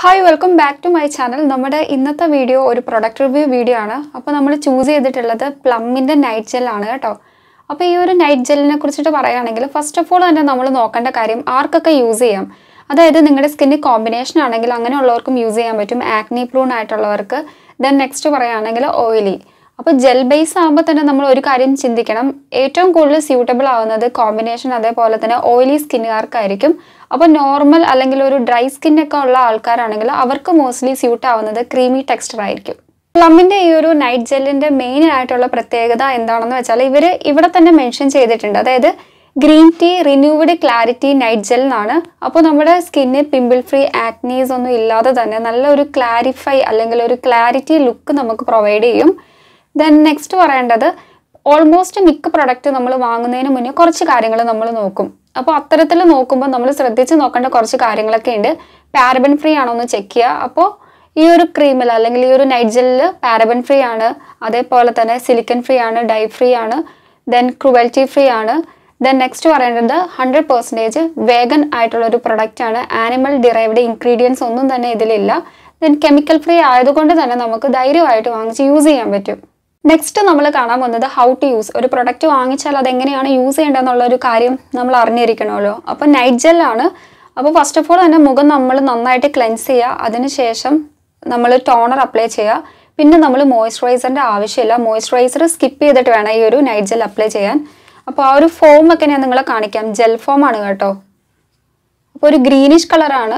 hi welcome back to my channel നമ്മുടെ ഇന്നത്തെ video ഒരു പ്രൊഡക്റ്റ് റിവ്യൂ വീഡിയോ ആണ് അപ്പോൾ നമ്മൾ ചൂസ് ചെയ്തിട്ടുള്ളത് പ്ലമ്മിൻ്റെ നൈറ്റ് ജെല്ലാണ് കേട്ടോ അപ്പോൾ ഈ ഒരു നൈറ്റ് ജെല്ലിനെ കുറിച്ചിട്ട് പറയുകയാണെങ്കിൽ ഫസ്റ്റ് ഓഫ് ഓൾ തന്നെ നമ്മൾ നോക്കേണ്ട കാര്യം ആർക്കൊക്കെ യൂസ് ചെയ്യാം അതായത് നിങ്ങളുടെ സ്കിന്നിൽ കോമ്പിനേഷൻ ആണെങ്കിൽ അങ്ങനെയുള്ളവർക്കും യൂസ് ചെയ്യാൻ പറ്റും ആക്നി പ്രൂൺ ആയിട്ടുള്ളവർക്ക് ദെൻ നെക്സ്റ്റ് പറയുകയാണെങ്കിൽ ഓയിലി അപ്പോൾ ജെൽ ബേസ് ആകുമ്പോൾ തന്നെ നമ്മൾ ഒരു കാര്യം ചിന്തിക്കണം ഏറ്റവും കൂടുതൽ സ്യൂട്ടബിൾ ആവുന്നത് കോമ്പിനേഷൻ അതേപോലെ തന്നെ ഓയിലി സ്കിന്നുകാർക്കായിരിക്കും അപ്പോൾ നോർമൽ അല്ലെങ്കിൽ ഒരു ഡ്രൈ സ്കിന്നൊക്കെ ഉള്ള ആൾക്കാരാണെങ്കിൽ അവർക്ക് മോസ്റ്റ്ലി സ്യൂട്ട് ആവുന്നത് ക്രീമി ടെക്സ്ചർ ആയിരിക്കും പ്ലമ്മിൻ്റെ ഈ ഒരു നൈറ്റ് ജെല്ലിൻ്റെ മെയിൻ ആയിട്ടുള്ള പ്രത്യേകത എന്താണെന്ന് വെച്ചാൽ ഇവർ ഇവിടെ തന്നെ മെൻഷൻ ചെയ്തിട്ടുണ്ട് അതായത് green tea renewed clarity night gel എന്നാണ് അപ്പോൾ നമ്മുടെ സ്കിന്നിൽ പിമ്പിൾ ഫ്രീ ആക്നീസ് ഒന്നും ഇല്ലാതെ തന്നെ നല്ല ഒരു ക്ലാരിഫൈ അല്ലെങ്കിൽ ഒരു ക്ലാരിറ്റി ലുക്ക് നമുക്ക് പ്രൊവൈഡ് ചെയ്യും ദെൻ നെക്സ്റ്റ് പറയേണ്ടത് ഓൾമോസ്റ്റ് മിക്ക പ്രൊഡക്റ്റ് നമ്മൾ വാങ്ങുന്നതിന് മുന്നേ കുറച്ച് കാര്യങ്ങൾ നമ്മൾ നോക്കും അപ്പോൾ അത്തരത്തിൽ നോക്കുമ്പോൾ നമ്മൾ ശ്രദ്ധിച്ച് നോക്കേണ്ട കുറച്ച് കാര്യങ്ങളൊക്കെ ഉണ്ട് പാരബൻ ഫ്രീ ആണോ എന്ന് ചെക്ക് ചെയ്യുക അപ്പോൾ ഈ ഒരു ക്രീമിൽ അല്ലെങ്കിൽ ഈ ഒരു നൈറ്റ് ജെല്ലിൽ പാരബൻ ഫ്രീ ആണ് അതേപോലെ തന്നെ സിലിക്കൺ ഫ്രീ ആണ് ഡൈ ഫ്രീ ആണ് ദെൻ ക്രുവൽറ്റി ഫ്രീ ആണ് ദെൻ നെക്സ്റ്റ് പറയേണ്ടത് ഹൺഡ്രഡ് പെർസെൻറ്റേജ് വേഗൻ ആയിട്ടുള്ള ഒരു പ്രൊഡക്റ്റ് ആണ് ആനിമൽ ഡിറൈവ്ഡ് ഇൻഗ്രീഡിയൻസ് ഒന്നും തന്നെ ഇതിലില്ല ദെൻ കെമിക്കൽ ഫ്രീ ആയതുകൊണ്ട് തന്നെ നമുക്ക് ധൈര്യമായിട്ട് വാങ്ങിച്ച് യൂസ് ചെയ്യാൻ പറ്റും നെക്സ്റ്റ് നമ്മൾ കാണാൻ പോകുന്നത് ഹൗ ടു യൂസ് ഒരു പ്രൊഡക്റ്റ് വാങ്ങിച്ചാൽ അത് എങ്ങനെയാണ് യൂസ് ചെയ്യേണ്ടതെന്നുള്ള ഒരു കാര്യം നമ്മൾ അറിഞ്ഞിരിക്കണമല്ലോ അപ്പോൾ നൈറ്റ് ജെല്ലാണ് അപ്പോൾ ഫസ്റ്റ് ഓഫ് ഓൾ തന്നെ മുഖം നമ്മൾ നന്നായിട്ട് ക്ലെൻസ് ചെയ്യുക അതിനുശേഷം നമ്മൾ ടോണർ അപ്ലൈ ചെയ്യുക പിന്നെ നമ്മൾ മോയ്സ്ചറൈസറിൻ്റെ ആവശ്യമില്ല മോയ്സ്ചറൈസർ സ്കിപ്പ് ചെയ്തിട്ട് വേണം ഈ ഒരു നൈറ്റ് ജെൽ അപ്ലൈ ചെയ്യാൻ അപ്പോൾ ആ ഒരു ഫോം ഒക്കെ ഞാൻ നിങ്ങളെ കാണിക്കാം ജെൽ ഫോം ആണ് കേട്ടോ അപ്പോൾ ഒരു ഗ്രീനിഷ് കളറാണ്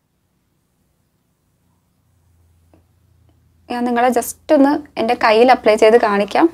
ഞാൻ നിങ്ങളെ ജസ്റ്റ് ഒന്ന് എൻ്റെ കയ്യിൽ അപ്ലൈ ചെയ്ത് കാണിക്കാം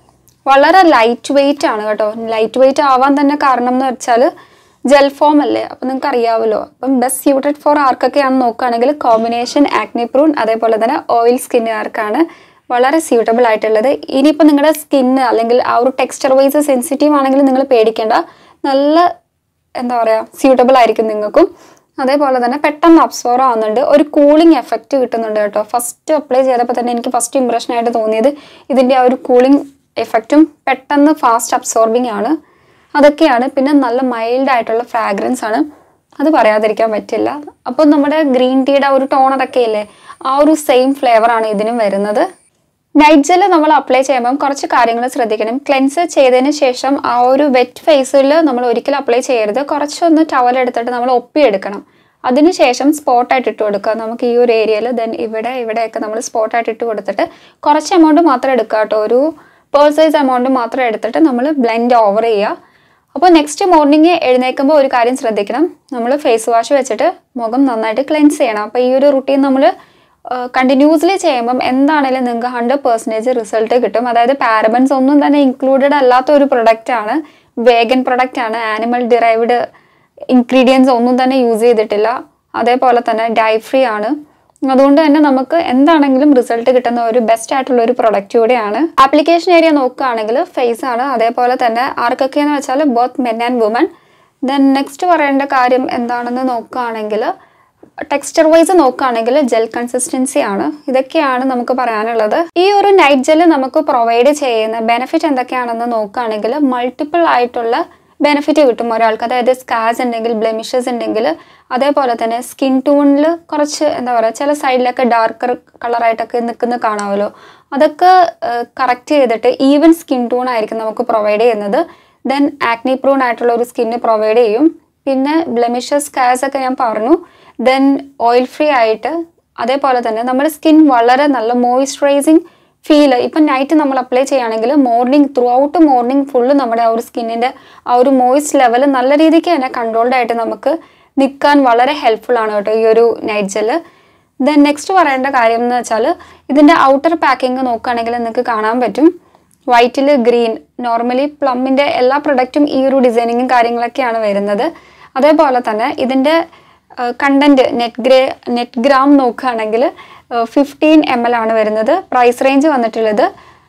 വളരെ ലൈറ്റ് വെയിറ്റ് ആണ് കേട്ടോ ലൈറ്റ് വെയിറ്റ് ആവാൻ തന്നെ കാരണം എന്ന് വെച്ചാൽ ജെൽ ഫോം അല്ലേ അപ്പം നിങ്ങൾക്ക് അറിയാമല്ലോ അപ്പം ബെസ്റ്റ് സ്യൂട്ടഡ് ഫോർ ആർക്കൊക്കെയാണെന്ന് നോക്കുകയാണെങ്കിൽ കോമ്പിനേഷൻ ആക്നി പ്രൂൺ അതേപോലെ തന്നെ ഓയിൽ സ്കിന്നുകാർക്കാണ് വളരെ സ്യൂട്ടബിൾ ആയിട്ടുള്ളത് ഇനിയിപ്പോൾ നിങ്ങളുടെ സ്കിന്ന് അല്ലെങ്കിൽ ആ ഒരു ടെക്സ്ചർ വൈസ് സെൻസിറ്റീവ് ആണെങ്കിൽ നിങ്ങൾ പേടിക്കേണ്ട നല്ല എന്താ പറയുക സ്യൂട്ടബിൾ ആയിരിക്കും നിങ്ങൾക്കും അതേപോലെ തന്നെ പെട്ടെന്ന് അബ്സോർവ് ആവുന്നുണ്ട് ഒരു കൂളിംഗ് എഫക്റ്റ് കിട്ടുന്നുണ്ട് കേട്ടോ ഫസ്റ്റ് അപ്ലൈ ചെയ്തപ്പോൾ തന്നെ എനിക്ക് ഫസ്റ്റ് ഇമ്പ്രഷൻ ആയിട്ട് തോന്നിയത് ഇതിൻ്റെ ആ ഒരു കൂളിംഗ് എഫക്റ്റും പെട്ടെന്ന് ഫാസ്റ്റ് അബ്സോർബിങ് ആണ് അതൊക്കെയാണ് പിന്നെ നല്ല മൈൽഡ് ആയിട്ടുള്ള ഫ്രാഗ്രൻസ് ആണ് അത് പറയാതിരിക്കാൻ പറ്റില്ല അപ്പോൾ നമ്മുടെ ഗ്രീൻ ടീയുടെ ആ ഒരു ടോൺ അതൊക്കെ ഇല്ലേ ആ ഒരു സെയിം ഫ്ലേവർ ആണ് ഇതിനും വരുന്നത് നൈറ്റ് ജെൽ നമ്മൾ അപ്ലൈ ചെയ്യുമ്പം കുറച്ച് കാര്യങ്ങൾ ശ്രദ്ധിക്കണം ക്ലെൻസ് ചെയ്തതിന് ശേഷം ആ ഒരു വെറ്റ് ഫേസിൽ നമ്മൾ ഒരിക്കലും അപ്ലൈ ചെയ്യരുത് കുറച്ചൊന്ന് ടവൽ എടുത്തിട്ട് നമ്മൾ ഒപ്പിയെടുക്കണം അതിനുശേഷം സ്പോട്ടായിട്ട് ഇട്ട് കൊടുക്കുക നമുക്ക് ഈ ഒരു ഏരിയയിൽ ദെൻ ഇവിടെ ഇവിടെയൊക്കെ നമ്മൾ സ്പോട്ടായിട്ട് ഇട്ട് കൊടുത്തിട്ട് കുറച്ച് എമൗണ്ട് മാത്രം എടുക്കുക കേട്ടോ ഒരു പേർ സൈസ് എമൗണ്ട് മാത്രം എടുത്തിട്ട് നമ്മൾ ബ്ലെൻഡ് ഓവർ ചെയ്യുക അപ്പോൾ നെക്സ്റ്റ് മോർണിംഗ് എഴുന്നേൽക്കുമ്പോൾ ഒരു കാര്യം ശ്രദ്ധിക്കണം നമ്മൾ ഫേസ് വാഷ് വെച്ചിട്ട് മുഖം നന്നായിട്ട് ക്ലെൻസ് ചെയ്യണം അപ്പോൾ ഈ ഒരു റുട്ടീൻ നമ്മൾ കണ്ടിന്യൂസ്ലി ചെയ്യുമ്പം എന്താണെങ്കിലും നിങ്ങൾക്ക് ഹൺഡ്രഡ് പെർസെൻറ്റേജ് റിസൾട്ട് കിട്ടും അതായത് പാരബൻസ് ഒന്നും തന്നെ ഇൻക്ലൂഡഡ് അല്ലാത്ത ഒരു പ്രൊഡക്റ്റ് ആണ് വേഗൻ പ്രൊഡക്റ്റ് ആണ് ആനിമൽ ഡിറൈവ്ഡ് ഇൻഗ്രീഡിയൻസ് ഒന്നും തന്നെ യൂസ് ചെയ്തിട്ടില്ല അതേപോലെ തന്നെ ഡൈ ഫ്രീ ആണ് അതുകൊണ്ട് തന്നെ നമുക്ക് എന്താണെങ്കിലും റിസൾട്ട് കിട്ടുന്ന ഒരു ബെസ്റ്റ് ആയിട്ടുള്ള ഒരു പ്രൊഡക്റ്റ് കൂടെയാണ് ആപ്ലിക്കേഷൻ ഏരിയ നോക്കുകയാണെങ്കിൽ ഫേസ് ആണ് അതേപോലെ തന്നെ ആർക്കൊക്കെയെന്ന് വെച്ചാൽ both men and women then next പറയേണ്ട കാര്യം എന്താണെന്ന് നോക്കുകയാണെങ്കിൽ ടെക്സ്ചർ വൈസ് നോക്കുകയാണെങ്കിൽ ജെൽ കൺസിസ്റ്റൻസി ആണ് ഇതൊക്കെയാണ് നമുക്ക് പറയാനുള്ളത് ഈ ഒരു നൈറ്റ് ജെൽ നമുക്ക് പ്രൊവൈഡ് ചെയ്യുന്ന ബെനിഫിറ്റ് എന്തൊക്കെയാണെന്ന് നോക്കുകയാണെങ്കിൽ മൾട്ടിപ്പിൾ ആയിട്ടുള്ള ബെനിഫിറ്റ് കിട്ടും ഒരാൾക്ക് അതായത് സ്കാസ് ഉണ്ടെങ്കിൽ ബ്ലെമിഷസ് ഉണ്ടെങ്കിൽ അതേപോലെ തന്നെ സ്കിൻ ടൂണിൽ കുറച്ച് എന്താ പറയുക ചില സൈഡിലൊക്കെ ഡാർക്കർ കളറായിട്ടൊക്കെ നിൽക്കുന്ന കാണാമല്ലോ അതൊക്കെ കറക്റ്റ് ചെയ്തിട്ട് ഈവൻ സ്കിൻ ടൂൺ ആയിരിക്കും നമുക്ക് പ്രൊവൈഡ് ചെയ്യുന്നത് ദെൻ ആക്നി പ്രൂൺ ആയിട്ടുള്ള ഒരു സ്കിന്ന് പ്രൊവൈഡ് ചെയ്യും പിന്നെ ബ്ലെമിഷസ് സ്കാസ് ഒക്കെ ഞാൻ പറഞ്ഞു ദെൻ ഓയിൽ ഫ്രീ ആയിട്ട് അതേപോലെ തന്നെ നമ്മുടെ സ്കിൻ വളരെ നല്ല മോയിസ്ചറൈസിങ് ഫീൽ ഇപ്പം നൈറ്റ് നമ്മൾ അപ്ലൈ ചെയ്യുകയാണെങ്കിൽ morning throughout morning full നമ്മുടെ ആ ഒരു സ്കിന്നിൻ്റെ ആ ഒരു മോയിസ്റ്റ് ലെവൽ നല്ല രീതിക്ക് തന്നെ കൺട്രോൾഡ് ആയിട്ട് നമുക്ക് നിൽക്കാൻ വളരെ ഹെൽപ്ഫുൾ ആണ് കേട്ടോ ഈ ഒരു നൈറ്റ് ജെല്ല് ദെൻ നെക്സ്റ്റ് പറയേണ്ട കാര്യം എന്ന് വെച്ചാൽ ഇതിൻ്റെ ഔട്ടർ പാക്കിങ് നോക്കുകയാണെങ്കിൽ നിങ്ങൾക്ക് കാണാൻ പറ്റും വൈറ്റിൽ ഗ്രീൻ നോർമലി പ്ലമ്മിൻ്റെ എല്ലാ പ്രൊഡക്റ്റും ഈ ഒരു ഡിസൈനിങ്ങും കാര്യങ്ങളൊക്കെയാണ് വരുന്നത് അതേപോലെ തന്നെ ഇതിൻ്റെ കണ്ടന്റ് നെറ്റ് ഗ്രേ നെറ്റ് ഗ്രാം നോക്കുകയാണെങ്കിൽ ഫിഫ്റ്റീൻ എം എൽ ആണ് വരുന്നത് പ്രൈസ് റേഞ്ച് വന്നിട്ടുള്ളത്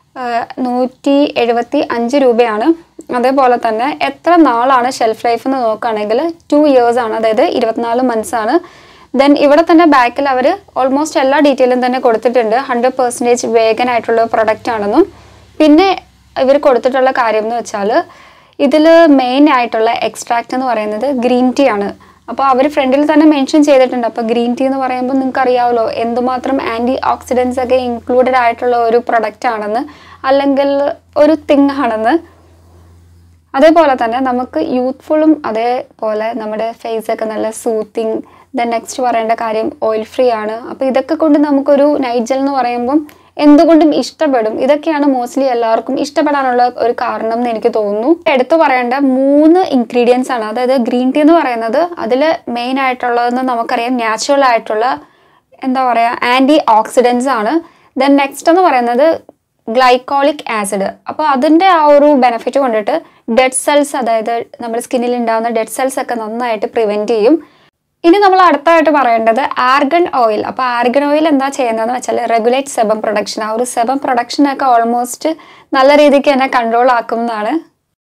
നൂറ്റി എഴുപത്തി അഞ്ച് രൂപയാണ് അതേപോലെ തന്നെ എത്ര നാളാണ് ഷെൽഫ് ലൈഫ് എന്ന് നോക്കുകയാണെങ്കിൽ ടു ഇയേഴ്സ് ആണ് അതായത് ഇരുപത്തിനാല് മന്ത്സ് ആണ് ദെൻ ഇവിടെ തന്നെ ബാക്കിൽ അവർ ഓൾമോസ്റ്റ് എല്ലാ ഡീറ്റെയിലും തന്നെ കൊടുത്തിട്ടുണ്ട് ഹൺഡ്രഡ് പെർസെൻറ്റേജ് വേഗൻ ആയിട്ടുള്ള പ്രൊഡക്റ്റ് ആണെന്നും പിന്നെ ഇവർ കൊടുത്തിട്ടുള്ള കാര്യം എന്ന് വെച്ചാൽ ഇതിൽ മെയിൻ ആയിട്ടുള്ള എക്സ്ട്രാക്റ്റ് എന്ന് പറയുന്നത് ഗ്രീൻ ടീ ആണ് അപ്പോൾ അവർ ഫ്രണ്ടിൽ തന്നെ മെൻഷൻ ചെയ്തിട്ടുണ്ട് അപ്പോൾ ഗ്രീൻ ടീ എന്ന് പറയുമ്പോൾ നിങ്ങൾക്ക് അറിയാമല്ലോ എന്തുമാത്രം ആൻറ്റി ഓക്സിഡൻസ് ഒക്കെ ഇൻക്ലൂഡഡ് ആയിട്ടുള്ള ഒരു പ്രൊഡക്റ്റ് ആണെന്ന് അല്ലെങ്കിൽ ഒരു തിങ് ആണെന്ന് അതേപോലെ തന്നെ നമുക്ക് യൂത്ത്ഫുള്ളും അതേപോലെ നമ്മുടെ ഫേസ് ഒക്കെ നല്ല സൂത്തിങ് ദെൻ നെക്സ്റ്റ് പറയേണ്ട കാര്യം ഓയിൽ ഫ്രീ ആണ് അപ്പോൾ ഇതൊക്കെ കൊണ്ട് നമുക്കൊരു നൈറ്റ് ജെൽ എന്ന് പറയുമ്പം എന്തുകൊണ്ടും ഇഷ്ടപ്പെടും ഇതൊക്കെയാണ് മോസ്റ്റ്ലി എല്ലാവർക്കും ഇഷ്ടപ്പെടാനുള്ള ഒരു കാരണം എന്ന് എനിക്ക് തോന്നുന്നു എടുത്തു പറയേണ്ട മൂന്ന് ഇൻഗ്രീഡിയൻസ് ആണ് അതായത് ഗ്രീൻ ടീ എന്ന് പറയുന്നത് അതിൽ മെയിൻ ആയിട്ടുള്ളതെന്ന് നമുക്കറിയാം നാച്ചുറൽ ആയിട്ടുള്ള എന്താ പറയുക ആൻറ്റി ഓക്സിഡൻസ് ആണ് ദെൻ നെക്സ്റ്റ് എന്ന് പറയുന്നത് ഗ്ലൈക്കോളിക് ആസിഡ് അപ്പോൾ അതിൻ്റെ ആ ഒരു ബെനിഫിറ്റ് കൊണ്ടിട്ട് ഡെഡ് സെൽസ് അതായത് നമ്മുടെ സ്കിന്നിൽ ഉണ്ടാകുന്ന ഡെഡ് സെൽസ് ഒക്കെ നന്നായിട്ട് പ്രിവെൻറ്റ് ചെയ്യും ഇനി നമ്മൾ അടുത്തായിട്ട് പറയേണ്ടത് ആർഗൺ ഓയിൽ അപ്പോൾ ആർഗൺ ഓയിൽ എന്താ ചെയ്യുന്നതെന്ന് വെച്ചാൽ റെഗുലേറ്റ് സെബം പ്രൊഡക്ഷൻ ആ ഒരു സെബം പ്രൊഡക്ഷനൊക്കെ ഓൾമോസ്റ്റ് നല്ല രീതിക്ക് തന്നെ കൺട്രോൾ ആക്കുന്നതാണ്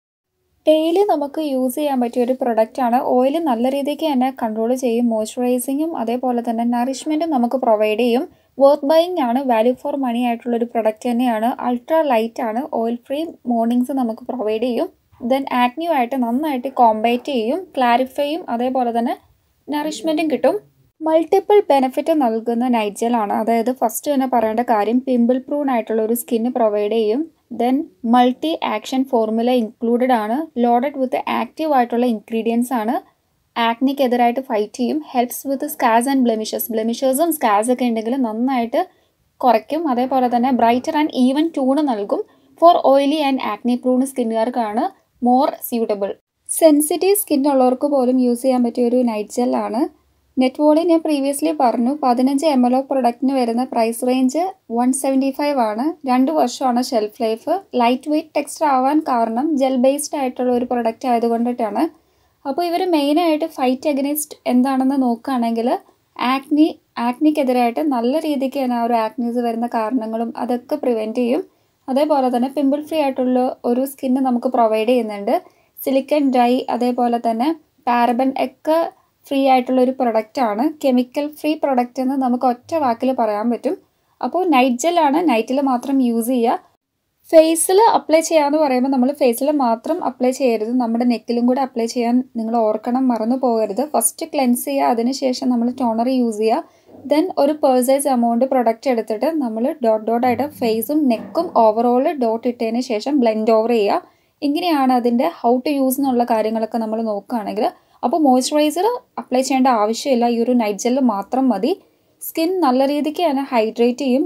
ഡെയിലി നമുക്ക് യൂസ് ചെയ്യാൻ പറ്റിയ ഒരു പ്രൊഡക്റ്റ് ആണ് ഓയിൽ നല്ല രീതിക്ക് തന്നെ കൺട്രോൾ ചെയ്യും മോയ്സ്ചറൈസിങ്ങും അതേപോലെ തന്നെ നറിഷ്മെൻറ്റും നമുക്ക് പ്രൊവൈഡ് ചെയ്യും വർത്ത് ബൈയിങ് ആണ് വാല്യൂ ഫോർ മണി ആയിട്ടുള്ള ഒരു പ്രൊഡക്റ്റ് തന്നെയാണ് അൾട്രാ ലൈറ്റ് ആണ് ഓയിൽ ഫ്രീ മോർണിംഗ്സ് നമുക്ക് പ്രൊവൈഡ് ചെയ്യും ദെൻ ആക്നീവ് ആയിട്ട് നന്നായിട്ട് കോമ്പൈറ്റ് ചെയ്യും ക്ലാരിഫൈയും അതേപോലെ തന്നെ നറിഷ്മെൻറ്റും കിട്ടും മൾട്ടിപ്പിൾ ബെനിഫിറ്റ് നൽകുന്ന നൈറ്റ് ജെൽ ആണ് അതായത് ഫസ്റ്റ് തന്നെ പറയേണ്ട കാര്യം പിമ്പിൾ പ്രൂൺ ആയിട്ടുള്ള ഒരു സ്കിന്ന് പ്രൊവൈഡ് ചെയ്യും then multi action formula included ആണ് ലോഡഡ് വിത്ത് ആക്റ്റീവ് ആയിട്ടുള്ള ഇൻഗ്രീഡിയൻസ് ആണ് ആക്നിക്ക് എതിരായിട്ട് ഫൈറ്റ് ചെയ്യും helps with scars and blemishes ബ്ലെമിഷേഴ്സും സ്കാസ് ഒക്കെ ഉണ്ടെങ്കിൽ നന്നായിട്ട് കുറയ്ക്കും അതേപോലെ തന്നെ ബ്രൈറ്റർ ആൻഡ് ഈവൻ ട്യൂണ് നൽകും for oily and acne prone സ്കിന്നുകാർക്കാണ് മോർ സ്യൂട്ടബിൾ സെൻസിറ്റീവ് സ്കിൻ ഉള്ളവർക്ക് പോലും യൂസ് ചെയ്യാൻ പറ്റിയ ഒരു നൈറ്റ് ജെല്ലാണ് നെറ്റ് വോളി ഞാൻ പ്രീവിയസ്ലി പറഞ്ഞു പതിനഞ്ച് എം എൽ ഒ പ്രൊഡക്റ്റിന് വരുന്ന price range one seventy five ആണ് രണ്ട് വർഷമാണ് shelf life light weight texture ആവാൻ കാരണം ജെൽ ബേസ്ഡ് ആയിട്ടുള്ള ഒരു പ്രൊഡക്റ്റ് ആയതുകൊണ്ടിട്ടാണ് അപ്പോൾ ഇവർ മെയിനായിട്ട് ഫൈറ്റ് അഗനിസ്റ്റ് എന്താണെന്ന് നോക്കുകയാണെങ്കിൽ ആക്നി ആക്നിക്കെതിരായിട്ട് നല്ല രീതിക്ക് തന്നെ ആ ഒരു ആക്നീസ് വരുന്ന കാരണങ്ങളും അതൊക്കെ പ്രിവെൻറ്റ് ചെയ്യും അതേപോലെ തന്നെ പിമ്പിൾ ഫ്രീ ആയിട്ടുള്ള ഒരു സ്കിന്ന് നമുക്ക് പ്രൊവൈഡ് ചെയ്യുന്നുണ്ട് സിലിക്കൺ ഡൈ അതേപോലെ തന്നെ പാരബൻ ഒക്കെ ഫ്രീ ആയിട്ടുള്ള ഒരു പ്രൊഡക്റ്റ് ആണ് കെമിക്കൽ ഫ്രീ പ്രൊഡക്റ്റ് എന്ന് നമുക്ക് ഒറ്റ വാക്കിൽ പറയാൻ പറ്റും അപ്പോൾ നൈറ്റ് ജെല്ലാണ് നൈറ്റിൽ മാത്രം യൂസ് ചെയ്യുക ഫേസിൽ അപ്ലൈ ചെയ്യാന്ന് പറയുമ്പോൾ നമ്മൾ ഫേസിൽ മാത്രം അപ്ലൈ ചെയ്യരുത് നമ്മുടെ നെക്കിലും കൂടെ അപ്ലൈ ചെയ്യാൻ നിങ്ങൾ ഓർക്കണം മറന്നു പോകരുത് ഫസ്റ്റ് ക്ലെൻസ് ചെയ്യുക അതിനുശേഷം നമ്മൾ ടോണർ യൂസ് ചെയ്യുക ദെൻ ഒരു പേഴ്സൈസ് എമൗണ്ട് പ്രൊഡക്റ്റ് എടുത്തിട്ട് നമ്മൾ ഡോട്ട് ഡോട്ട് ആയിട്ട് ഫേസും നെക്കും ഓവറോൾ ഡോട്ട് ഇട്ടതിന് ശേഷം ബ്ലെൻഡ് ഓവർ ചെയ്യുക ഇങ്ങനെയാണ് അതിൻ്റെ ഹൗ ടു യൂസ് എന്നുള്ള കാര്യങ്ങളൊക്കെ നമ്മൾ നോക്കുകയാണെങ്കിൽ അപ്പോൾ മോയ്സ്ചറൈസർ അപ്ലൈ ചെയ്യേണ്ട ആവശ്യമില്ല ഈ ഒരു നൈറ്റ് ജെല്ല് മാത്രം മതി സ്കിൻ നല്ല രീതിക്ക് തന്നെ ഹൈഡ്രേറ്റ് ചെയ്യും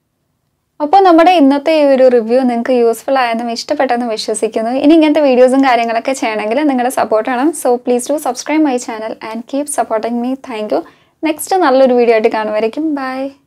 അപ്പോൾ നമ്മുടെ ഇന്നത്തെ ഈ ഒരു റിവ്യൂ നിങ്ങൾക്ക് യൂസ്ഫുൾ ആയെന്നും ഇഷ്ടപ്പെട്ടെന്നും വിശ്വസിക്കുന്നു ഇനി ഇങ്ങനത്തെ വീഡിയോസും കാര്യങ്ങളൊക്കെ ചെയ്യണമെങ്കിൽ നിങ്ങളുടെ സപ്പോർട്ട് വേണം so please to subscribe my channel and keep supporting me thank you next നല്ലൊരു വീഡിയോ ആയിട്ട് കാണുമായിരിക്കും ബൈ